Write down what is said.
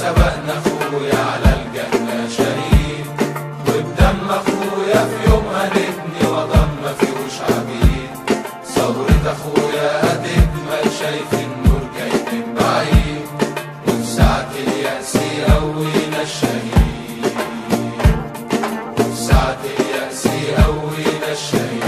سبقنا اخويا على الجنة شهيد وبدم اخويا في يوم هنبني وطن ما فيهوش عبيد ثورة اخويا هتكمل شايف النور جاي من بعيد وفي ساعة اليأس يقوينا الشهيد وفي ساعة اليأس يقوينا الشهيد